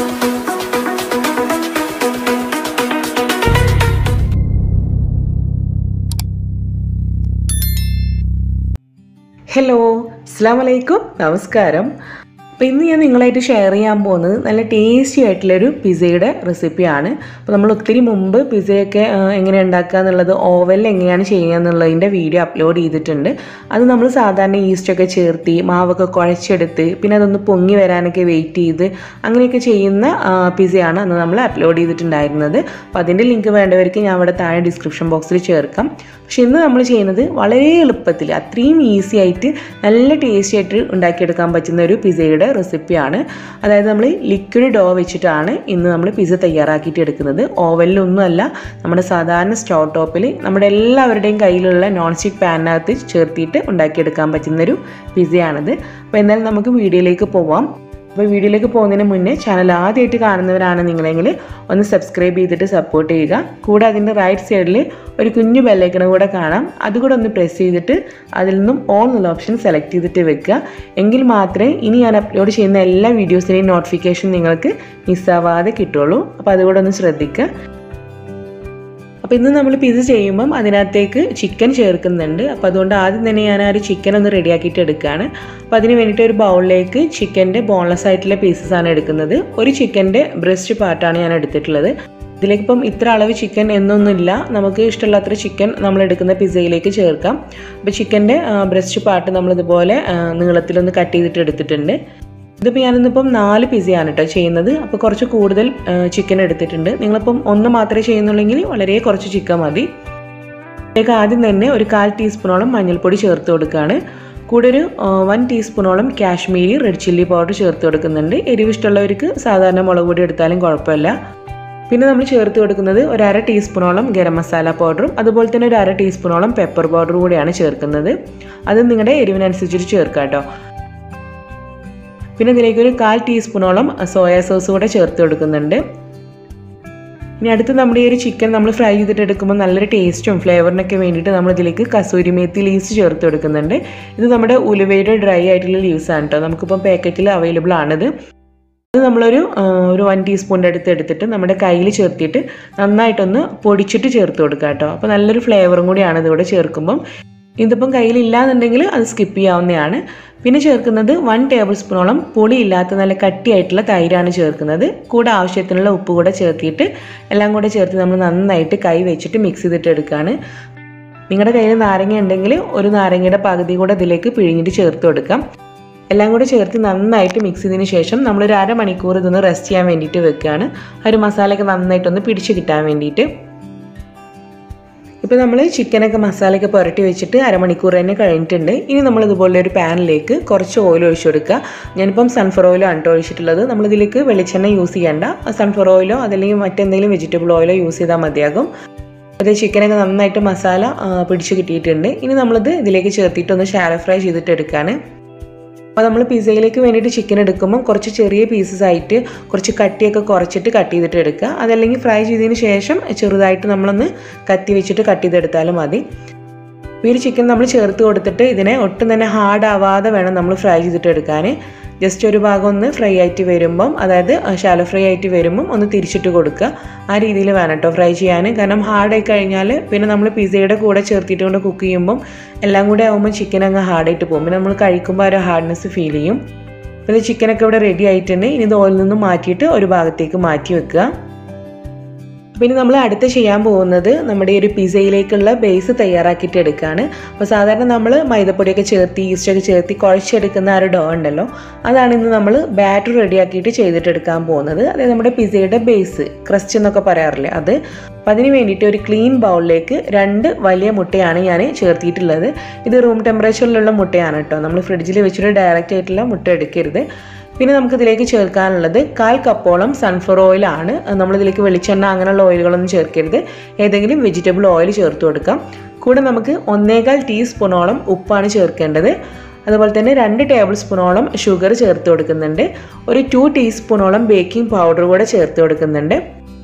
hello അസ്സാം വലൈക്കും നമസ്കാരം അപ്പോൾ ഇന്ന് ഞാൻ നിങ്ങളായിട്ട് ഷെയർ ചെയ്യാൻ പോകുന്നത് നല്ല ടേസ്റ്റി ആയിട്ടുള്ളൊരു പിസയുടെ റെസിപ്പിയാണ് അപ്പോൾ നമ്മൾ ഒത്തിരി മുമ്പ് പിസയൊക്കെ ആ, എങ്ങനെ ഉണ്ടാക്കുക എന്നുള്ളത് ഓവനിൽ എങ്ങനെയാണ് ചെയ്യുക എന്നുള്ളതിൻ്റെ വീഡിയോ അപ്ലോഡ് ചെയ്തിട്ടുണ്ട് അത് നമ്മൾ സാധാരണ ഈസ്റ്റൊക്കെ ചേർത്തി മാവൊക്കെ കുഴച്ചെടുത്ത് പിന്നെ അതൊന്ന് പൊങ്ങി വരാനൊക്കെ വെയിറ്റ് ചെയ്ത് അങ്ങനെയൊക്കെ ചെയ്യുന്ന ആ, പിസയാണ് അന്ന് നമ്മൾ അപ്ലോഡ് ചെയ്തിട്ടുണ്ടായിരുന്നത് അപ്പോൾ അതിൻ്റെ ലിങ്ക് വേണ്ടവർക്ക് ഞാൻ അവിടെ താഴെ ഡിസ്ക്രിപ്ഷൻ ബോക്സിൽ ചേർക്കാം പക്ഷെ ഇന്ന് നമ്മൾ ചെയ്യുന്നത് വളരെ എളുപ്പത്തിൽ അത്രയും ഈസി ആയിട്ട് നല്ല ടേസ്റ്റി ആയിട്ട് ഉണ്ടാക്കിയെടുക്കാൻ പറ്റുന്ന ഒരു പിസയുടെ റെസിപ്പിയാണ് അതായത് നമ്മൾ ലിക്വിഡ് ഡോ വെച്ചിട്ടാണ് ഇന്ന് നമ്മൾ പിസ തയ്യാറാക്കിയിട്ട് എടുക്കുന്നത് ഓവനിലൊന്നുമല്ല നമ്മുടെ സാധാരണ സ്റ്റൗ ടോപ്പിൽ നമ്മുടെ എല്ലാവരുടെയും കയ്യിലുള്ള നോൺ സ്റ്റിക്ക് പാനിനകത്ത് ചേർത്തിയിട്ട് ഉണ്ടാക്കിയെടുക്കാൻ പറ്റുന്നൊരു പിസയാണിത് അപ്പോൾ എന്തായാലും നമുക്ക് വീഡിയോയിലേക്ക് പോവാം അപ്പോൾ വീഡിയോയിലേക്ക് പോകുന്നതിന് മുന്നേ ചാനൽ ആദ്യമായിട്ട് കാണുന്നവരാണ് നിങ്ങളെങ്കിൽ ഒന്ന് സബ്സ്ക്രൈബ് ചെയ്തിട്ട് സപ്പോർട്ട് ചെയ്യുക കൂടെ അതിൻ്റെ റൈറ്റ് സൈഡിൽ ഒരു കുഞ്ഞു ബെല്ലൈക്കണ കൂടെ കാണാം അതുകൂടെ ഒന്ന് പ്രസ് ചെയ്തിട്ട് അതിൽ നിന്നും ഓൾ എന്നുള്ള ഓപ്ഷൻ സെലക്ട് ചെയ്തിട്ട് വെക്കുക എങ്കിൽ മാത്രമേ ഇനി ഞാൻ അപ്ലോഡ് ചെയ്യുന്ന എല്ലാ വീഡിയോസിൻ്റെയും നോട്ടിഫിക്കേഷൻ നിങ്ങൾക്ക് മിസ്സാവാതെ കിട്ടുള്ളൂ അപ്പോൾ അതുകൂടെ ഒന്ന് ശ്രദ്ധിക്കുക അപ്പോൾ ഇന്ന് നമ്മൾ പിസ്സ ചെയ്യുമ്പം അതിനകത്തേക്ക് ചിക്കൻ ചേർക്കുന്നുണ്ട് അപ്പോൾ അതുകൊണ്ട് ആദ്യം തന്നെ ഞാൻ ആ ഒരു ചിക്കൻ ഒന്ന് റെഡിയാക്കിയിട്ട് എടുക്കുകയാണ് അപ്പോൾ അതിന് വേണ്ടിയിട്ട് ഒരു ബൗളിലേക്ക് ചിക്കൻ്റെ ബോൺലെസ് ആയിട്ടുള്ള പീസസ് ആണ് എടുക്കുന്നത് ഒരു ചിക്കൻ്റെ ബ്രസ്റ്റ് പാർട്ടാണ് ഞാൻ എടുത്തിട്ടുള്ളത് ഇതിലേക്ക് ഇപ്പം ഇത്ര അളവ് ചിക്കൻ എന്നൊന്നുമില്ല നമുക്ക് ഇഷ്ടമുള്ള അത്ര ചിക്കൻ നമ്മൾ എടുക്കുന്ന പിസ്സയിലേക്ക് ചേർക്കാം അപ്പോൾ ചിക്കൻ്റെ ബ്രസ്റ്റ് പാർട്ട് നമ്മളിതുപോലെ ആ, നീളത്തിലൊന്ന് കട്ട് ചെയ്തിട്ട് എടുത്തിട്ടുണ്ട് ഇതിപ്പോൾ ഞാനിന്നിപ്പം നാല് പിസയാണ് കേട്ടോ ചെയ്യുന്നത് അപ്പോൾ കുറച്ച് കൂടുതൽ ചിക്കൻ എടുത്തിട്ടുണ്ട് നിങ്ങളിപ്പം ഒന്ന് മാത്രമേ ചെയ്യുന്നുള്ളെങ്കിൽ വളരെ കുറച്ച് ചിക്കൻ മതി ഇതിലേക്ക് ആദ്യം തന്നെ ഒരു കാൽ ടീസ്പൂണോളം മഞ്ഞൾപ്പൊടി ചേർത്ത് കൊടുക്കുകയാണ് കൂടെ ഒരു വൺ ടീസ്പൂണോളം കാശ്മീരി റെഡ് ചില്ലി പൗഡർ ചേർത്ത് കൊടുക്കുന്നുണ്ട് എരിവ് ഇഷ്ടമുള്ളവർക്ക് സാധാരണ മുളക് പൊടി എടുത്താലും കുഴപ്പമില്ല പിന്നെ നമ്മൾ ചേർത്ത് കൊടുക്കുന്നത് ഒരു അര ടീസ്പൂണോളം ഗരം മസാല പൗഡറും അതുപോലെ തന്നെ ഒരു അര ടീസ്പൂണോളം പെപ്പർ പൗഡറും കൂടിയാണ് ചേർക്കുന്നത് അത് നിങ്ങളുടെ എരിവിനനുസരിച്ചിട്ട് ചേർക്കാം കേട്ടോ പിന്നെ ഇതിലേക്ക് ഒരു കാൽ ടീസ്പൂണോളം സോയാ സോസ് കൂടെ ചേർത്ത് കൊടുക്കുന്നുണ്ട് ഇനി അടുത്ത് നമ്മുടെ ഈ ഒരു ചിക്കൻ നമ്മൾ ഫ്രൈ ചെയ്തിട്ട് എടുക്കുമ്പോൾ നല്ലൊരു ടേസ്റ്റും ഫ്ലേവറിനൊക്കെ വേണ്ടിയിട്ട് നമ്മൾ ഇതിലേക്ക് കസൂരി മേത്തി ലീവ്സ് ചേർത്ത് കൊടുക്കുന്നുണ്ട് ഇത് നമ്മുടെ ഉലുവയുടെ ഡ്രൈ ആയിട്ടുള്ള ലീവ്സ് ആണ് കേട്ടോ നമുക്കിപ്പോൾ പാക്കറ്റിൽ അവൈലബിൾ ആണിത് അത് നമ്മളൊരു ആ, ഒരു വൺ ടീസ്പൂണിൻ്റെ അടുത്ത് എടുത്തിട്ട് നമ്മുടെ കയ്യിൽ ചേർത്തിട്ട് നന്നായിട്ടൊന്ന് പൊടിച്ചിട്ട് ചേർത്ത് കൊടുക്കുക കേട്ടോ അപ്പോൾ നല്ലൊരു ഫ്ലേവറും കൂടിയാണ് ഇതിവിടെ ചേർക്കുമ്പം ഇതിപ്പം കയ്യിലില്ലാന്നുണ്ടെങ്കിൽ അത് സ്കിപ്പ് ചെയ്യാവുന്നതാണ് പിന്നെ ചേർക്കുന്നത് വൺ ടേബിൾ സ്പൂണോളം പുളി ഇല്ലാത്ത നല്ല കട്ടിയായിട്ടുള്ള തൈരാണ് ചേർക്കുന്നത് കൂടെ ആവശ്യത്തിനുള്ള ഉപ്പ് കൂടെ ചേർത്തിട്ട് എല്ലാം കൂടെ ചേർത്ത് നമ്മൾ നന്നായിട്ട് കൈ വെച്ചിട്ട് മിക്സ് ചെയ്തിട്ട് എടുക്കുകയാണ് നിങ്ങളുടെ കയ്യിൽ നാരങ്ങ ഉണ്ടെങ്കിൽ ഒരു നാരങ്ങയുടെ പകുതി കൂടെ ഇതിലേക്ക് പിഴിഞ്ഞിട്ട് ചേർത്ത് കൊടുക്കാം എല്ലാം കൂടെ ചേർത്ത് നന്നായിട്ട് മിക്സ് ചെയ്തതിന് ശേഷം നമ്മളൊരു അരമണിക്കൂർ ഇതൊന്ന് റെസ്റ്റ് ചെയ്യാൻ വേണ്ടിയിട്ട് വെക്കുകയാണ് ആ ഒരു മസാലയൊക്കെ നന്നായിട്ടൊന്ന് പിടിച്ച് കിട്ടാൻ വേണ്ടിയിട്ട് ഇപ്പോൾ നമ്മൾ ചിക്കനൊക്കെ മസാലയൊക്കെ പുരട്ടി വെച്ചിട്ട് അരമണിക്കൂർ തന്നെ കഴിഞ്ഞിട്ടുണ്ട് ഇനി നമ്മൾ ഇതുപോലെ ഒരു പാനിലേക്ക് കുറച്ച് ഓയിൽ ഒഴിച്ചു കൊടുക്കുക ഞാനിപ്പം സൺഫ്ലവർ ഓയിലാണ് കേട്ടോ ഒഴിച്ചിട്ടുള്ളത് നമ്മളിതിലേക്ക് വെളിച്ചെണ്ണ യൂസ് ചെയ്യേണ്ട സൺഫ്ലവർ ഓയിലോ അതല്ലെങ്കിൽ മറ്റെന്തെങ്കിലും വെജിറ്റബിൾ ഓയിലോ യൂസ് ചെയ്താൽ മതിയാകും അത് ചിക്കനൊക്കെ നന്നായിട്ട് മസാല ആ, പിടിച്ച് കിട്ടിയിട്ടുണ്ട് ഇനി നമ്മളിത് ഇതിലേക്ക് ചേർത്തിട്ട് ഒന്ന് ഷാലോ ഫ്രൈ ചെയ്തിട്ട് എടുക്കുകയാണ് അപ്പോൾ നമ്മൾ പിസയിലേക്ക് വേണ്ടിയിട്ട് ചിക്കൻ എടുക്കുമ്പോൾ കുറച്ച് ചെറിയ പീസസ് ആയിട്ട് കുറച്ച് കട്ടിയൊക്കെ കുറച്ചിട്ട് കട്ട് ചെയ്തിട്ട് എടുക്കുക അതല്ലെങ്കിൽ ഫ്രൈ ചെയ്തതിന് ശേഷം ചെറുതായിട്ട് നമ്മളൊന്ന് കത്തി വെച്ചിട്ട് കട്ട് ചെയ്തെടുത്താലും മതി ഈ ഒരു ചിക്കൻ നമ്മൾ ചേർത്ത് കൊടുത്തിട്ട് ഇതിനെ ഒട്ടും തന്നെ ഹാർഡ് ആവാതെ വേണം നമ്മൾ ഫ്രൈ ചെയ്തിട്ട് എടുക്കാൻ ജസ്റ്റ് ഒരു ഭാഗം ഒന്ന് ഫ്രൈ ആയിട്ട് വരുമ്പം അതായത് ഷാലോ ഫ്രൈ ആയിട്ട് വരുമ്പം ഒന്ന് തിരിച്ചിട്ട് കൊടുക്കുക ആ രീതിയിൽ വേണം കേട്ടോ ഫ്രൈ ചെയ്യാൻ കാരണം ഹാർഡായി കഴിഞ്ഞാൽ പിന്നെ നമ്മൾ പിസയുടെ കൂടെ ചേർത്തിട്ട് കൊണ്ട് കുക്ക് ചെയ്യുമ്പം എല്ലാം കൂടെ ആകുമ്പോൾ ചിക്കൻ അങ്ങ് ഹാർഡായിട്ട് പോകും പിന്നെ നമ്മൾ കഴിക്കുമ്പോൾ ആ ഒരു ഹാർഡ്നെസ് ഫീൽ ചെയ്യും അപ്പോൾ ഇത് ചിക്കനൊക്കെ ഇവിടെ റെഡി ആയിട്ടുണ്ട് ഇനി ഇത് ഓയിൽ നിന്ന് മാറ്റിയിട്ട് ഒരു ഭാഗത്തേക്ക് മാറ്റി വെക്കുക പിന്നെ നമ്മൾ അടുത്ത് ചെയ്യാൻ പോകുന്നത് നമ്മുടെ ഈ ഒരു പിസയിലേക്കുള്ള ബേസ് തയ്യാറാക്കിയിട്ട് എടുക്കുകയാണ് അപ്പോൾ സാധാരണ നമ്മൾ മൈദപ്പൊടിയൊക്കെ ചേർത്തി ഈസ്റ്റൊക്കെ ചേർത്തി കുഴച്ചെടുക്കുന്ന ആ ഒരു ഡോ ഉണ്ടല്ലോ അതാണ് ഇന്ന് നമ്മൾ ബാറ്റർ റെഡിയാക്കിയിട്ട് ചെയ്തിട്ടെടുക്കാൻ പോകുന്നത് അതായത് നമ്മുടെ പിസയുടെ ബേസ് ക്രസ്റ്റ് എന്നൊക്കെ പറയാറില്ലേ അത് അപ്പം അതിന് വേണ്ടിയിട്ട് ഒരു ക്ലീൻ ബൗളിലേക്ക് രണ്ട് വലിയ മുട്ടയാണ് ഞാൻ ചേർത്തിയിട്ടുള്ളത് ഇത് റൂം ടെമ്പറേച്ചറിലുള്ള മുട്ടയാണ് കേട്ടോ നമ്മൾ ഫ്രിഡ്ജിൽ വെച്ചിട്ട് ഡയറക്റ്റ് ആയിട്ടുള്ള മുട്ട എടുക്കരുത് പിന്നെ നമുക്ക് ഇതിലേക്ക് ചേർക്കാനുള്ളത് കാൽ കപ്പോളം സൺഫ്ലവർ ഓയിലാണ് നമ്മളിതിലേക്ക് വെളിച്ചെണ്ണ അങ്ങനെയുള്ള ഓയിലുകളൊന്നും ചേർക്കരുത് ഏതെങ്കിലും വെജിറ്റബിൾ ഓയിൽ ചേർത്ത് കൊടുക്കാം കൂടെ നമുക്ക് ഒന്നേകാൽ ടീസ്പൂണോളം ഉപ്പാണ് ചേർക്കേണ്ടത് അതുപോലെ തന്നെ രണ്ട് ടേബിൾ സ്പൂണോളം ഷുഗർ ചേർത്ത് കൊടുക്കുന്നുണ്ട് ഒരു ടു ടീസ്പൂണോളം ബേക്കിംഗ് പൗഡർ കൂടെ ചേർത്ത് കൊടുക്കുന്നുണ്ട്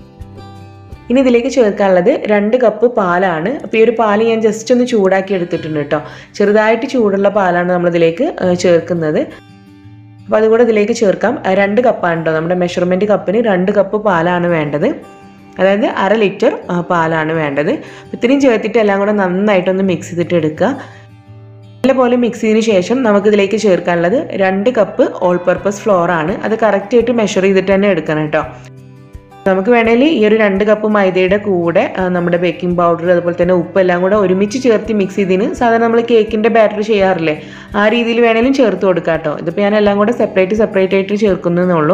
ഇനി ഇതിലേക്ക് ചേർക്കാനുള്ളത് രണ്ട് കപ്പ് പാലാണ് അപ്പോൾ ഈ ഒരു പാല് ഞാൻ ജസ്റ്റ് ഒന്ന് ചൂടാക്കി എടുത്തിട്ടുണ്ട് കേട്ടോ ചെറുതായിട്ട് ചൂടുള്ള പാലാണ് നമ്മളിതിലേക്ക് ഏഹ്, ചേർക്കുന്നത് അപ്പോൾ അതുകൂടെ ഇതിലേക്ക് ചേർക്കാം ആ, രണ്ട് കപ്പാണ് കേട്ടോ നമ്മുടെ മെഷർമെൻറ്റ് കപ്പിന് രണ്ട് കപ്പ് പാലാണ് വേണ്ടത് അതായത് അര ലിറ്റർ ആ, പാലാണ് വേണ്ടത് ഇത്രയും ചേർത്തിട്ട് എല്ലാം കൂടെ നന്നായിട്ടൊന്ന് മിക്സ് ചെയ്തിട്ട് എടുക്കുക നല്ലപോലെ മിക്സ് ചെയ്തതിന് ശേഷം നമുക്കിതിലേക്ക് ചേർക്കാനുള്ളത് രണ്ട് കപ്പ് ഓൾ പർപ്പസ് ഫ്ലോർ ആണ് അത് കറക്റ്റായിട്ട് മെഷർ ചെയ്തിട്ട് തന്നെ എടുക്കണം കേട്ടോ നമുക്ക് വേണമെങ്കിൽ ഈ ഒരു രണ്ട് കപ്പ് മൈദയുടെ കൂടെ ആ, നമ്മുടെ ബേക്കിംഗ് പൗഡർ അതുപോലെ തന്നെ ഉപ്പ് എല്ലാം കൂടെ ഒരുമിച്ച് ചേർത്ത് മിക്സ് ചെയ്തതിന് സാധാരണ നമ്മൾ കേക്കിൻ്റെ ബാറ്റർ ചെയ്യാറില്ലേ ആ രീതിയിൽ വേണമെങ്കിലും ചേർത്ത് കൊടുക്കാം കേട്ടോ ഇതിപ്പോൾ ഞാൻ എല്ലാം കൂടെ സെപ്പറേറ്റ് സെപ്പറേറ്റ് ആയിട്ട് ചേർക്കുന്നതേ ഉള്ളൂ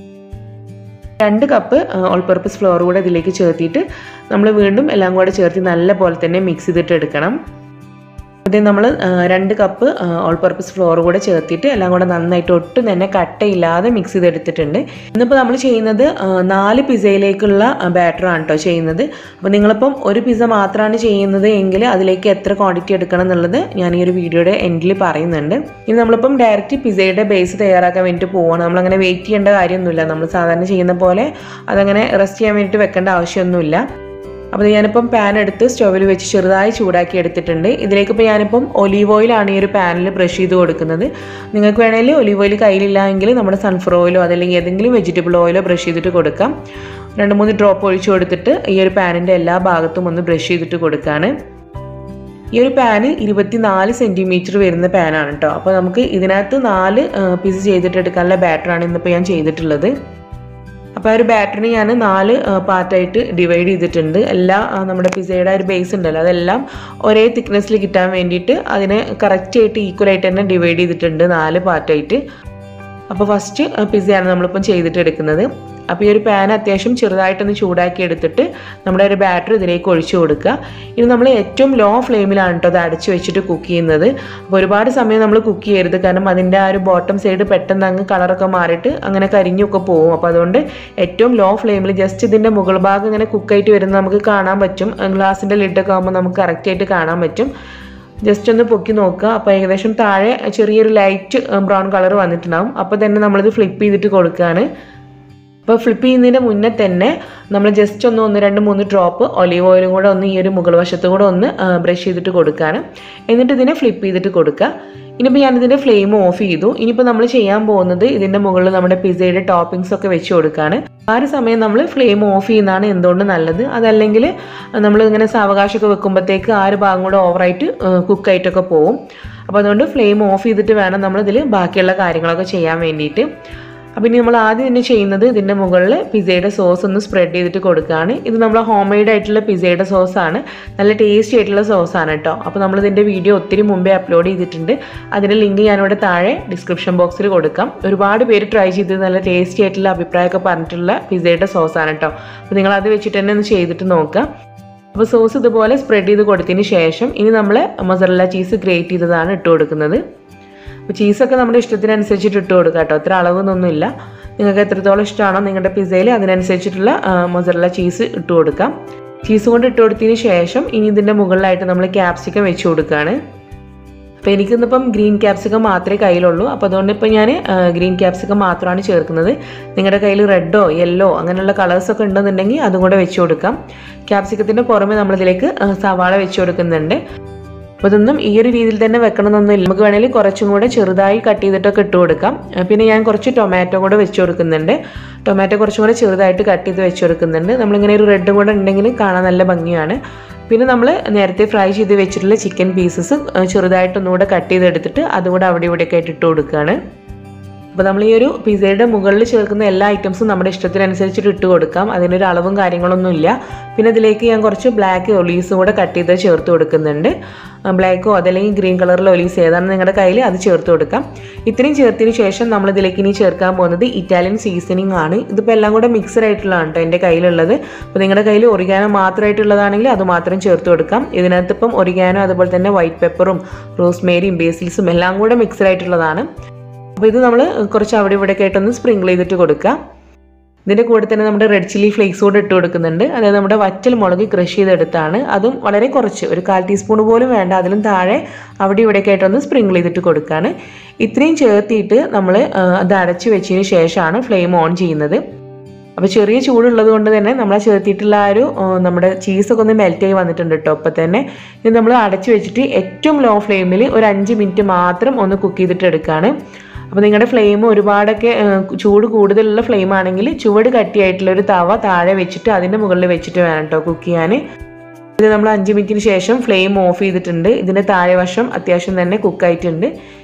രണ്ട് കപ്പ് ഓൾ പർപ്പസ് ഫ്ലോർ കൂടെ ഇതിലേക്ക് ചേർത്തിട്ട് നമ്മൾ വീണ്ടും എല്ലാം കൂടെ ചേർത്ത് നല്ല പോലെ തന്നെ മിക്സ് ചെയ്തിട്ട് എടുക്കണം അത് നമ്മൾ രണ്ട് കപ്പ് ഓൾ പർപ്പസ് ഫ്ലോർ കൂടെ ചേർത്തിട്ട് എല്ലാം കൂടെ നന്നായിട്ട് ഒട്ടും തന്നെ കട്ടയില്ലാതെ മിക്സ് ചെയ്തെടുത്തിട്ടുണ്ട് ഇന്നിപ്പോൾ നമ്മൾ ചെയ്യുന്നത് ആ, നാല് പിസയിലേക്കുള്ള ബാറ്ററാണ് കേട്ടോ ചെയ്യുന്നത് അപ്പോൾ നിങ്ങളിപ്പം ഒരു പിസ്സ മാത്രമാണ് ചെയ്യുന്നത് എങ്കിൽ അതിലേക്ക് എത്ര ക്വാണ്ടിറ്റി എടുക്കണം എന്നുള്ളത് ഞാൻ ഈ ഒരു വീഡിയോയുടെ എൻഡിൽ പറയുന്നുണ്ട് ഇനി നമ്മളിപ്പം ഡയറക്റ്റ് പിസയുടെ ബേസ് തയ്യാറാക്കാൻ വേണ്ടിയിട്ട് പോവാണ് നമ്മളങ്ങനെ വെയിറ്റ് ചെയ്യേണ്ട കാര്യമൊന്നുമില്ല നമ്മൾ സാധാരണ ചെയ്യുന്ന പോലെ അതങ്ങനെ റെസ്റ്റ് ചെയ്യാൻ വേണ്ടിയിട്ട് വെക്കേണ്ട ആവശ്യമൊന്നുമില്ല അപ്പോൾ ഞാനിപ്പം പാൻ എടുത്ത് സ്റ്റൗവിൽ വെച്ച് ചെറുതായി ചൂടാക്കി എടുത്തിട്ടുണ്ട് ഇതിലേക്ക് ഇപ്പോൾ ഞാനിപ്പം ഒലീവ് ഓയിലാണ് ഈ ഒരു പാനിൽ ബ്രഷ് ചെയ്ത് കൊടുക്കുന്നത് നിങ്ങൾക്ക് വേണമെങ്കിൽ ഒലീവ് ഓയിൽ കയ്യിലില്ല എങ്കിൽ നമ്മുടെ സൺഫ്ലവർ ഓയിലോ അതല്ലെങ്കിൽ ഏതെങ്കിലും വെജിറ്റബിൾ ഓയിലോ ബ്രഷ് ചെയ്തിട്ട് കൊടുക്കാം രണ്ട് മൂന്ന് ഡ്രോപ്പ് ഒഴിച്ചു കൊടുത്തിട്ട് ഈ ഒരു പാനിൻ്റെ എല്ലാ ഭാഗത്തും ഒന്ന് ബ്രഷ് ചെയ്തിട്ട് കൊടുക്കുകയാണ് ഈ ഒരു പാന് ഇരുപത്തിനാല് സെൻറ്റിമീറ്റർ വരുന്ന പാനാണ് കേട്ടോ അപ്പോൾ നമുക്ക് ഇതിനകത്ത് നാല് പീസ് ചെയ്തിട്ട് എടുക്കാനുള്ള ബാറ്ററാണ് ഇന്നിപ്പോൾ ഞാൻ ചെയ്തിട്ടുള്ളത് അപ്പോൾ ആ ഒരു ബാറ്ററിന് ഞാൻ നാല് പാർട്ടായിട്ട് ഡിവൈഡ് ചെയ്തിട്ടുണ്ട് എല്ലാ ആ, നമ്മുടെ പിസയുടെ ഒരു ബേസ് ഉണ്ടല്ലോ അതെല്ലാം ഒരേ തിക്നെസ്സിൽ കിട്ടാൻ വേണ്ടിയിട്ട് അതിനെ കറക്റ്റായിട്ട് ഈക്വലായിട്ട് തന്നെ ഡിവൈഡ് ചെയ്തിട്ടുണ്ട് നാല് പാർട്ടായിട്ട് അപ്പോൾ ഫസ്റ്റ് പിസയാണ് നമ്മളിപ്പം ചെയ്തിട്ട് എടുക്കുന്നത് അപ്പോൾ ഈ ഒരു പാൻ അത്യാവശ്യം ചെറുതായിട്ടൊന്ന് ചൂടാക്കി എടുത്തിട്ട് നമ്മുടെ ഒരു ബാറ്റർ ഇതിലേക്ക് ഒഴിച്ചു കൊടുക്കുക ഇനി നമ്മൾ ഏറ്റവും ലോ ഫ്ലെയിമിലാണ് കേട്ടോ അത് അടച്ചു വെച്ചിട്ട് കുക്ക് ചെയ്യുന്നത് അപ്പോൾ ഒരുപാട് സമയം നമ്മൾ കുക്ക് ചെയ്യരുത് കാരണം അതിൻ്റെ ആ ഒരു ബോട്ടം സൈഡ് പെട്ടെന്ന് അങ്ങ് കളറൊക്കെ മാറിയിട്ട് അങ്ങനെ കരിഞ്ഞൊക്കെ പോകും അപ്പോൾ അതുകൊണ്ട് ഏറ്റവും ലോ ഫ്ലെയിമിൽ ജസ്റ്റ് ഇതിൻ്റെ മുകൾ ഭാഗം ഇങ്ങനെ കുക്കായിട്ട് വരുന്നത് നമുക്ക് കാണാൻ പറ്റും ഗ്ലാസിൻ്റെ ലിഡൊക്കെ ആകുമ്പോൾ നമുക്ക് കറക്റ്റായിട്ട് കാണാൻ പറ്റും ജസ്റ്റ് ഒന്ന് പൊക്കി നോക്കുക അപ്പോൾ ഏകദേശം താഴെ ചെറിയൊരു ലൈറ്റ് ബ്രൗൺ കളർ വന്നിട്ടുണ്ടാവും അപ്പോൾ തന്നെ നമ്മളിത് ഫ്ലിപ്പ് ചെയ്തിട്ട് കൊടുക്കുകയാണ് അപ്പോൾ ഫ്ലിപ്പ് ചെയ്യുന്നതിൻ്റെ മുന്നേ തന്നെ നമ്മൾ ജസ്റ്റ് ഒന്ന് ഒന്ന് രണ്ട് മൂന്ന് ഡ്രോപ്പ് ഒലീവ് ഓയിലും കൂടെ ഒന്ന് ഈ ഒരു മുകൾ വശത്ത് കൂടെ ഒന്ന് ബ്രഷ് ചെയ്തിട്ട് കൊടുക്കുകയാണ് എന്നിട്ട് ഇതിനെ ഫ്ലിപ്പ് ചെയ്തിട്ട് കൊടുക്കുക ഇനിയിപ്പോൾ ഞാനിതിൻ്റെ ഫ്ലെയിം ഓഫ് ചെയ്തു ഇനിയിപ്പോൾ നമ്മൾ ചെയ്യാൻ പോകുന്നത് ഇതിൻ്റെ മുകളിൽ നമ്മുടെ പിസയുടെ ടോപ്പിംഗ്സ് ഒക്കെ വെച്ച് കൊടുക്കുകയാണ് ആ ഒരു സമയം നമ്മൾ ഫ്ലെയിം ഓഫ് ചെയ്യുന്നതാണ് എന്തുകൊണ്ട് നല്ലത് അതല്ലെങ്കിൽ നമ്മൾ ഇങ്ങനെ സാവകാശമൊക്കെ വെക്കുമ്പോഴത്തേക്ക് ആ ഒരു ഭാഗം കൂടെ ഓവറായിട്ട് കുക്കായിട്ടൊക്കെ പോകും അപ്പോൾ അതുകൊണ്ട് ഫ്ലെയിം ഓഫ് ചെയ്തിട്ട് വേണം നമ്മളിതിൽ ബാക്കിയുള്ള കാര്യങ്ങളൊക്കെ ചെയ്യാൻ വേണ്ടിയിട്ട് അപ്പോൾ ഇനി നമ്മൾ ആദ്യം തന്നെ ചെയ്യുന്നത് ഇതിൻ്റെ മുകളിൽ പിസയുടെ സോസ് ഒന്ന് സ്പ്രെഡ് ചെയ്തിട്ട് കൊടുക്കുകയാണ് ഇത് നമ്മൾ ഹോം മെയ്ഡ് ആയിട്ടുള്ള പിസയുടെ സോസാണ് നല്ല ടേസ്റ്റി ആയിട്ടുള്ള സോസാണ് കേട്ടോ അപ്പോൾ നമ്മൾ ഇതിൻ്റെ വീഡിയോ ഒത്തിരി മുമ്പേ അപ്ലോഡ് ചെയ്തിട്ടുണ്ട് അതിൻ്റെ ലിങ്ക് ഞാനിവിടെ താഴെ ഡിസ്ക്രിപ്ഷൻ ബോക്സിൽ കൊടുക്കാം ഒരുപാട് പേര് ട്രൈ ചെയ്ത് നല്ല ടേസ്റ്റി ആയിട്ടുള്ള അഭിപ്രായമൊക്കെ പറഞ്ഞിട്ടുള്ള പിസയുടെ സോസാണ് കേട്ടോ അപ്പോൾ നിങ്ങൾ അത് വെച്ചിട്ട് തന്നെ ഒന്ന് ചെയ്തിട്ട് നോക്കുക അപ്പോൾ സോസ് ഇതുപോലെ സ്പ്രെഡ് ചെയ്ത് കൊടുത്തതിന് ശേഷം ഇനി നമ്മൾ മൊസറല്ല ചീസ് ഗ്രേറ്റ് ചെയ്തതാണ് ഇട്ട് കൊടുക്കുന്നത് അപ്പോൾ ചീസൊക്കെ നമ്മുടെ ഇഷ്ടത്തിനനുസരിച്ചിട്ട് ഇട്ട് കൊടുക്കുക കേട്ടോ അത്ര അളവൊന്നുമില്ല നിങ്ങൾക്ക് എത്രത്തോളം ഇഷ്ടമാണോ നിങ്ങളുടെ പിസയിൽ അതിനനുസരിച്ചിട്ടുള്ള മൊസറല്ല ചീസ് ഇട്ട് കൊടുക്കാം ചീസ് കൊണ്ട് ഇട്ട് കൊടുത്തതിന് ശേഷം ഇനി ഇതിൻ്റെ മുകളിലായിട്ട് നമ്മൾ ക്യാപ്സിക്കം വെച്ച് കൊടുക്കുകയാണ് അപ്പോൾ എനിക്കിന്നിപ്പം ഗ്രീൻ ക്യാപ്സിക്കം മാത്രമേ കയ്യിലുള്ളൂ അപ്പോൾ അതുകൊണ്ട് ഇപ്പോൾ ഞാൻ ഗ്രീൻ ക്യാപ്സിക്കം മാത്രമാണ് ചേർക്കുന്നത് നിങ്ങളുടെ കയ്യിൽ റെഡോ യെല്ലോ അങ്ങനെയുള്ള കളേഴ്സൊക്കെ ഉണ്ടെന്നുണ്ടെങ്കിൽ അതും കൂടെ വെച്ച് കൊടുക്കാം ക്യാപ്സിക്കത്തിൻ്റെ പുറമെ നമ്മളിതിലേക്ക് ആ, സവാള വെച്ച് കൊടുക്കുന്നുണ്ട് അപ്പോൾ ഇതൊന്നും ഈ ഒരു രീതിയിൽ തന്നെ വെക്കണമെന്നൊന്നുമില്ല നമുക്ക് വേണമെങ്കിൽ കുറച്ചും കൂടെ ചെറുതായി കട്ട് ചെയ്തിട്ടൊക്കെ ഇട്ട് കൊടുക്കാം ആ, പിന്നെ ഞാൻ കുറച്ച് ടൊമാറ്റോ കൂടെ വെച്ച് കൊടുക്കുന്നുണ്ട് ടൊമാറ്റോ കുറച്ചും കൂടെ ചെറുതായിട്ട് കട്ട് ചെയ്ത് വെച്ച് കൊടുക്കുന്നുണ്ട് നമ്മളിങ്ങനെ ഒരു റെഡും കൂടെ ഉണ്ടെങ്കിൽ കാണാൻ നല്ല ഭംഗിയാണ് പിന്നെ നമ്മൾ നേരത്തെ ഫ്രൈ ചെയ്ത് വെച്ചിട്ടുള്ള ചിക്കൻ പീസസ് ചെറുതായിട്ടൊന്നുകൂടെ കട്ട് ചെയ്തെടുത്തിട്ട് അതുകൂടെ അവിടെ ഇവിടെയൊക്കെ ആയിട്ട് ഇട്ട് കൊടുക്കുകയാണ് അപ്പോൾ നമ്മൾ ഈ ഒരു പിസയുടെ മുകളിൽ ചേർക്കുന്ന എല്ലാ ഐറ്റംസും നമ്മുടെ ഇഷ്ടത്തിനനുസരിച്ചിട്ട് ഇട്ട് കൊടുക്കാം അതിനൊരു അളവും കാര്യങ്ങളൊന്നും ഇല്ല പിന്നെ ഇതിലേക്ക് ഞാൻ കുറച്ച് ബ്ലാക്ക് ഒലീസും കൂടെ കട്ട് ചെയ്ത് ചേർത്ത് കൊടുക്കുന്നുണ്ട് ബ്ലാക്കോ അതല്ലെങ്കിൽ ഗ്രീൻ കളറിലോ ഒലീസ് ഏതാണ് നിങ്ങളുടെ കയ്യിൽ അത് ചേർത്ത് കൊടുക്കാം ഇത്രയും ചേർത്തതിന് ശേഷം നമ്മൾ ഇതിലേക്ക് ഇനി ചേർക്കാൻ പോകുന്നത് ഇറ്റാലിയൻ സീസണിങ് ആണ് ഇതിപ്പോൾ എല്ലാം കൂടെ മിക്സഡ് ആയിട്ടുള്ളതാണ് കേട്ടോ എൻ്റെ കയ്യിലുള്ളത് അപ്പോൾ നിങ്ങളുടെ കയ്യിൽ ഒറിഗാനോ മാത്രമായിട്ടുള്ളതാണെങ്കിൽ അത് മാത്രം ചേർത്ത് കൊടുക്കാം ഇതിനകത്ത് ഇപ്പം ഒറിഗാനോ അതുപോലെ തന്നെ വൈറ്റ് പെപ്പറും റോസ്മേരിയും ബേസിൽസും എല്ലാം കൂടെ മിക്സഡ് ആയിട്ടുള്ളതാണ് അപ്പോൾ ഇത് നമ്മൾ കുറച്ച് അവിടെ ഇവിടെ ആയിട്ടൊന്ന് സ്പ്രിങ്കിൾ ചെയ്തിട്ട് കൊടുക്കുക ഇതിൻ്റെ കൂടെ തന്നെ നമ്മുടെ റെഡ് ചില്ലി ഫ്ലേക്സ് കൂടെ ഇട്ട് കൊടുക്കുന്നുണ്ട് അതായത് നമ്മുടെ വറ്റൽ മുളക് ക്രഷ് ചെയ്തെടുത്താണ് അതും വളരെ കുറച്ച് ഒരു കാൽ ടീസ്പൂൺ പോലും വേണ്ട അതിലും താഴെ അവിടെ ഇവിടെയൊക്കെ ആയിട്ടൊന്ന് സ്പ്രിങ്കിൾ ചെയ്തിട്ട് കൊടുക്കുകയാണ് ഇത്രയും ചേർത്തിയിട്ട് നമ്മൾ അത് അടച്ചു വെച്ചതിന് ശേഷമാണ് ഫ്ലെയിം ഓൺ ചെയ്യുന്നത് അപ്പോൾ ചെറിയ ചൂടുള്ളത് കൊണ്ട് തന്നെ നമ്മൾ ആ ചേർത്തിട്ടുള്ള ആ ഒരു ആ, നമ്മുടെ ചീസൊക്കെ ഒന്ന് മെൽറ്റ് ആയി വന്നിട്ടുണ്ട് കേട്ടോ അപ്പോൾ തന്നെ ഇത് നമ്മൾ അടച്ചു വെച്ചിട്ട് ഏറ്റവും ലോ ഫ്ലെയിമിൽ ഒരു അഞ്ച് മിനിറ്റ് മാത്രം ഒന്ന് കുക്ക് ചെയ്തിട്ട് എടുക്കുകയാണ് അപ്പോൾ നിങ്ങളുടെ ഫ്ലെയിം ഒരുപാടൊക്കെ ആ, ചൂട് കൂടുതലുള്ള ഫ്ലെയിം ആണെങ്കിൽ ചുവട് കട്ടിയായിട്ടുള്ള ഒരു തവ താഴെ വെച്ചിട്ട് അതിൻ്റെ മുകളിൽ വെച്ചിട്ട് വേണം കേട്ടോ കുക്ക് ചെയ്യാൻ ഇത് നമ്മൾ അഞ്ച് മിനിറ്റിന് ശേഷം ഫ്ലെയിം ഓഫ് ചെയ്തിട്ടുണ്ട് ഇതിൻ്റെ താഴെ വശം അത്യാവശ്യം തന്നെ കുക്കായിട്ടുണ്ട്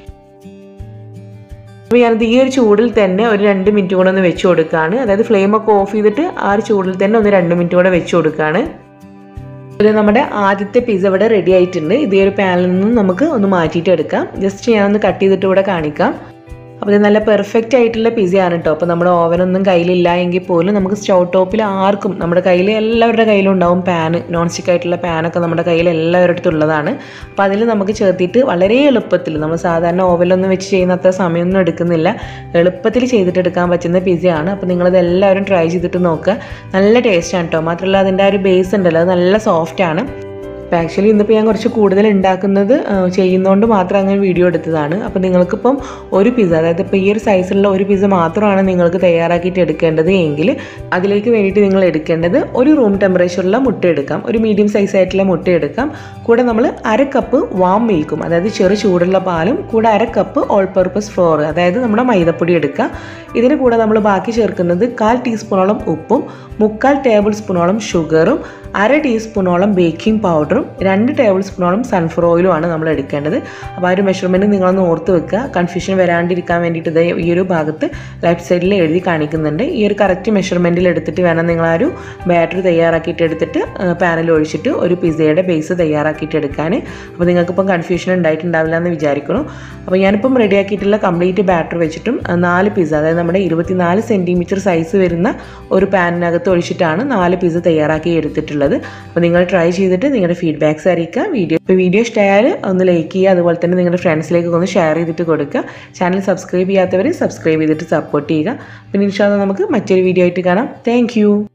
അപ്പോൾ ഞാനത് ഈ ഒരു ചൂടിൽ തന്നെ ഒരു രണ്ട് മിനിറ്റ് കൂടെ ഒന്ന് വെച്ച് കൊടുക്കുകയാണ് അതായത് ഫ്ലെയിം ഒക്കെ ഓഫ് ചെയ്തിട്ട് ആ ഒരു ചൂടിൽ തന്നെ ഒന്ന് രണ്ട് മിനിറ്റ് കൂടെ വെച്ച് കൊടുക്കുകയാണ് ഇത് നമ്മുടെ ആദ്യത്തെ പിസ്സ ഇവിടെ റെഡി ആയിട്ടുണ്ട് ഇതേ ഒരു പാനിൽ നിന്നും നമുക്ക് ഒന്ന് മാറ്റിയിട്ട് എടുക്കാം ജസ്റ്റ് ഞാനൊന്ന് കട്ട് ചെയ്തിട്ട് ഇവിടെ കാണിക്കാം അപ്പോൾ ഇത് നല്ല പെർഫെക്റ്റ് ആയിട്ടുള്ള പിസയാണ് കേട്ടോ അപ്പോൾ നമ്മുടെ ഓവനൊന്നും കയ്യിലില്ല എങ്കിൽ പോലും നമുക്ക് സ്റ്റൗ ടോപ്പിൽ ആർക്കും നമ്മുടെ കയ്യിൽ എല്ലാവരുടെ കയ്യിലും ഉണ്ടാവും പാന് നോൺ സ്റ്റിക്ക് ആയിട്ടുള്ള പാനൊക്കെ നമ്മുടെ കയ്യിൽ എല്ലാവരുടെ അടുത്തും ഉള്ളതാണ് അപ്പോൾ അതിൽ നമുക്ക് ചേർത്തിട്ട് വളരെ എളുപ്പത്തിൽ നമ്മൾ സാധാരണ ഓവനിലൊന്നും വെച്ച് ചെയ്യുന്ന അത്ര സമയമൊന്നും എടുക്കുന്നില്ല എളുപ്പത്തിൽ ചെയ്തിട്ട് എടുക്കാൻ പറ്റുന്ന പിസയാണ് അപ്പോൾ നിങ്ങളിത് എല്ലാവരും ട്രൈ ചെയ്തിട്ട് നോക്കുക നല്ല ടേസ്റ്റാണ് കേട്ടോ മാത്രമല്ല അതിൻ്റെ ആ ഒരു ബേസ് ഉണ്ടല്ലോ അത് നല്ല സോഫ്റ്റാണ് അപ്പോൾ ആക്ച്വലി ഇന്നിപ്പോൾ ഞാൻ കുറച്ച് കൂടുതൽ ഉണ്ടാക്കുന്നത് ആ, ചെയ്യുന്നതുകൊണ്ട് മാത്രം അങ്ങനെ വീഡിയോ എടുത്തതാണ് അപ്പോൾ നിങ്ങൾക്കിപ്പം ഒരു പിസ്സ അതായത് ഇപ്പോൾ ഈ ഒരു സൈസിലുള്ള ഒരു പിസ്സ മാത്രമാണ് നിങ്ങൾക്ക് തയ്യാറാക്കിയിട്ട് എടുക്കേണ്ടത് എങ്കിൽ അതിലേക്ക് വേണ്ടിയിട്ട് നിങ്ങൾ എടുക്കേണ്ടത് ഒരു റൂം ടെമ്പറേച്ചറിലുള്ള മുട്ട എടുക്കാം ഒരു മീഡിയം സൈസ് ആയിട്ടുള്ള മുട്ട എടുക്കാം കൂടെ നമ്മൾ അര കപ്പ് വാം മിൽക്കും അതായത് ചെറു ചൂടുള്ള പാലും കൂടെ അര കപ്പ് ഓൾ പർപ്പസ് ഫ്ലോർ അതായത് നമ്മുടെ മൈദപ്പൊടി എടുക്കുക ഇതിന് കൂടെ നമ്മൾ ബാക്കി ചേർക്കുന്നത് കാൽ ടീസ്പൂണോളം ഉപ്പും മുക്കാൽ ടേബിൾ സ്പൂണോളം ഷുഗറും അര ടീസ്പൂണോളം ബേക്കിംഗ് പൗഡറും രണ്ട് ടേബിൾ സ്പൂണോളം സൺഫ്ലവർ ഓയിലുമാണ് നമ്മൾ എടുക്കേണ്ടത് അപ്പോൾ ആ ഒരു മെഷർമെൻറ്റ് നിങ്ങളൊന്ന് ഓർത്ത് വെക്കുക കൺഫ്യൂഷൻ വരാണ്ടിരിക്കാൻ വേണ്ടിയിട്ട് ഇത് ഈ ഒരു ഭാഗത്ത് ലെഫ്റ്റ് സൈഡിൽ എഴുതി കാണിക്കുന്നുണ്ട് ഈ ഒരു കറക്റ്റ് മെഷർമെൻറ്റിൽ എടുത്തിട്ട് വേണം നിങ്ങൾ ആ ഒരു ബാറ്റർ തയ്യാറാക്കിയിട്ട് എടുത്തിട്ട് പാനിൽ ഒഴിച്ചിട്ട് ഒരു പിസയുടെ ബേസ് തയ്യാറാക്കിയിട്ട് എടുക്കാൻ അപ്പോൾ നിങ്ങൾക്കിപ്പം കൺഫ്യൂഷൻ ഉണ്ടായിട്ടുണ്ടാവില്ല എന്ന് വിചാരിക്കുന്നു അപ്പോൾ ഞാനിപ്പം റെഡിയാക്കിയിട്ടുള്ള കംപ്ലീറ്റ് ബാറ്റർ വെച്ചിട്ടും ആ, നാല് പിസ്സ അതായത് നമ്മുടെ ഇരുപത്തിനാല് സെൻറ്റിമീറ്റർ സൈസ് വരുന്ന ഒരു പാനിനകത്ത് ഒഴിച്ചിട്ടാണ് നാല് പിസ്സ തയ്യാറാക്കി എടുത്തിട്ടുള്ളത് അപ്പോൾ നിങ്ങൾ ട്രൈ ചെയ്തിട്ട് നിങ്ങളുടെ ഫീഡ്ബാക്ക്സ് അറിയിക്കുക വീഡിയോ ഇപ്പോൾ വീഡിയോ ഇഷ്ടമായാൽ ഒന്ന് ലൈക്ക് ചെയ്യുക അതുപോലെ തന്നെ നിങ്ങളുടെ ഫ്രണ്ട്സിലേക്ക് ഒന്ന് ഷെയർ ചെയ്തിട്ട് കൊടുക്കുക ചാനൽ സബ്സ്ക്രൈബ് ചെയ്യാത്തവർ സബ്സ്ക്രൈബ് ചെയ്തിട്ട് സപ്പോർട്ട് ചെയ്യുക പിന്നെ ഇൻഷാല്ല നമുക്ക് മറ്റൊരു വീഡിയോ ആയിട്ട് കാണാം താങ്ക്